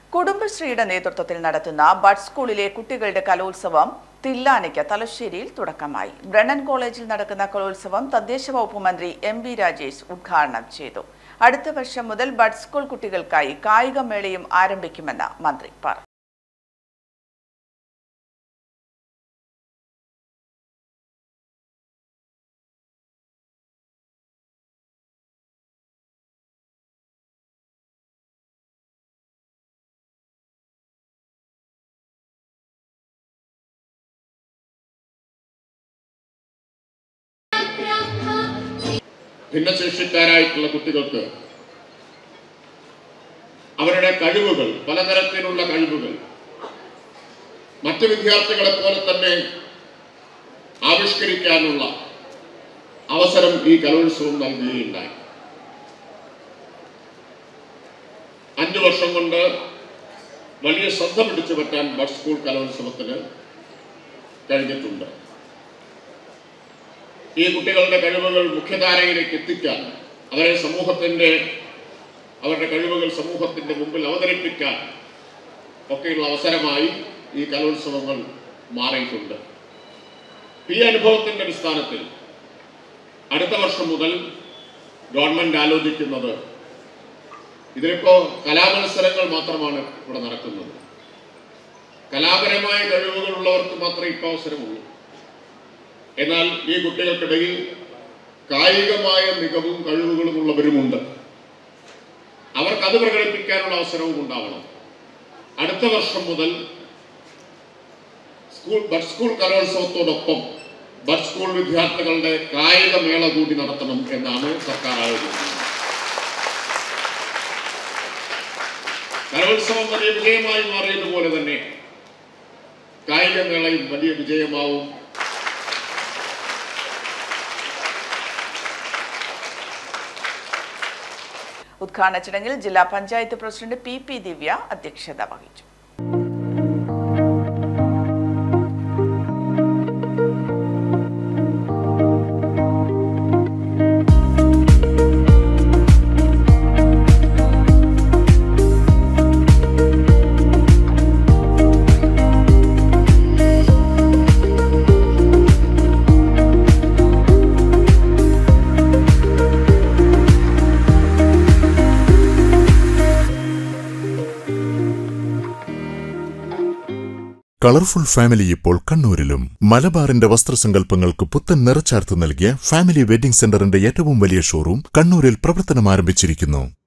കുടുംബശ്രീയുടെ നേതൃത്വത്തിൽ നടത്തുന്ന ബഡ് സ്കൂളിലെ കുട്ടികളുടെ കലോത്സവം തില്ലാനയ്ക്ക് തലശ്ശേരിയിൽ തുടക്കമായി ബ്രണ്ണൻ കോളേജിൽ നടക്കുന്ന കലോത്സവം തദ്ദേശ വകുപ്പ് മന്ത്രി എം വി രാജേഷ് ഉദ്ഘാടനം ചെയ്തു അടുത്ത വർഷം മുതൽ ബഡ് സ്കൂൾ കുട്ടികൾക്കായി കായികമേളയും ആരംഭിക്കുമെന്ന് മന്ത്രി പറഞ്ഞു ഭിന്നശേഷിക്കാരായിട്ടുള്ള കുട്ടികൾക്ക് അവരുടെ കഴിവുകൾ പലതരത്തിലുള്ള കഴിവുകൾ മറ്റ് വിദ്യാർത്ഥികളെ പോലെ തന്നെ ആവിഷ്കരിക്കാനുള്ള അവസരം ഈ കലോത്സവം നൽകുകയുണ്ടായി അഞ്ചു വർഷം കൊണ്ട് വലിയ ശ്രദ്ധ പിടിച്ചു പറ്റാൻ ബഡ് സ്കൂൾ കലോത്സവത്തിന് കഴിഞ്ഞിട്ടുണ്ട് ഈ കുട്ടികളുടെ കഴിവുകൾ മുഖ്യധാരയിലേക്ക് എത്തിക്കാൻ അവരെ സമൂഹത്തിന്റെ അവരുടെ കഴിവുകൾ സമൂഹത്തിന്റെ മുമ്പിൽ അവതരിപ്പിക്കാൻ ഒക്കെയുള്ള അവസരമായി ഈ കലോത്സവങ്ങൾ മാറിയിട്ടുണ്ട് ഈ അനുഭവത്തിന്റെ അടിസ്ഥാനത്തിൽ അടുത്ത വർഷം മുതൽ ഗവൺമെന്റ് ആലോചിക്കുന്നത് ഇതിലിപ്പോ കലാമത്സരങ്ങൾ മാത്രമാണ് ഇവിടെ നടക്കുന്നത് കലാപരമായ കഴിവുകളുള്ളവർക്ക് മാത്രമേ ഇപ്പൊ അവസരമുള്ളൂ എന്നാൽ ഈ കുട്ടികൾക്കിടയിൽ കായികമായ മികവും കഴിവുകളും ഉള്ളവരുമുണ്ട് അവർക്ക് അത് പ്രകടിപ്പിക്കാനുള്ള അവസരവും ഉണ്ടാവണം അടുത്ത വർഷം മുതൽ സ്കൂൾ ബഡ് സ്കൂൾ കലോത്സവത്തോടൊപ്പം ബഡ് സ്കൂൾ വിദ്യാർത്ഥികളുടെ കായിക മേള കൂടി നടത്തണം എന്നാണ് സർക്കാർ ആലോചിക്കുന്നത് കലോത്സവം വലിയ വിജയമായി മാറിയതുപോലെ തന്നെ കായികമേളയും വലിയ വിജയമാവും ഉദ്ഘാടന ചടങ്ങിൽ ജില്ലാ panchayat president P P Divya അധ്യക്ഷത വഹിച്ചു കളർഫുൾ ഫാമിലി ഇപ്പോൾ കണ്ണൂരിലും മലബാറിന്റെ വസ്ത്രസങ്കല്പങ്ങൾക്ക് പുത്തൻ നിറച്ചാർത്ത് നൽകിയ ഫാമിലി വെഡിംഗ് സെന്ററിന്റെ ഏറ്റവും വലിയ ഷോറൂം കണ്ണൂരിൽ പ്രവർത്തനം ആരംഭിച്ചിരിക്കുന്നു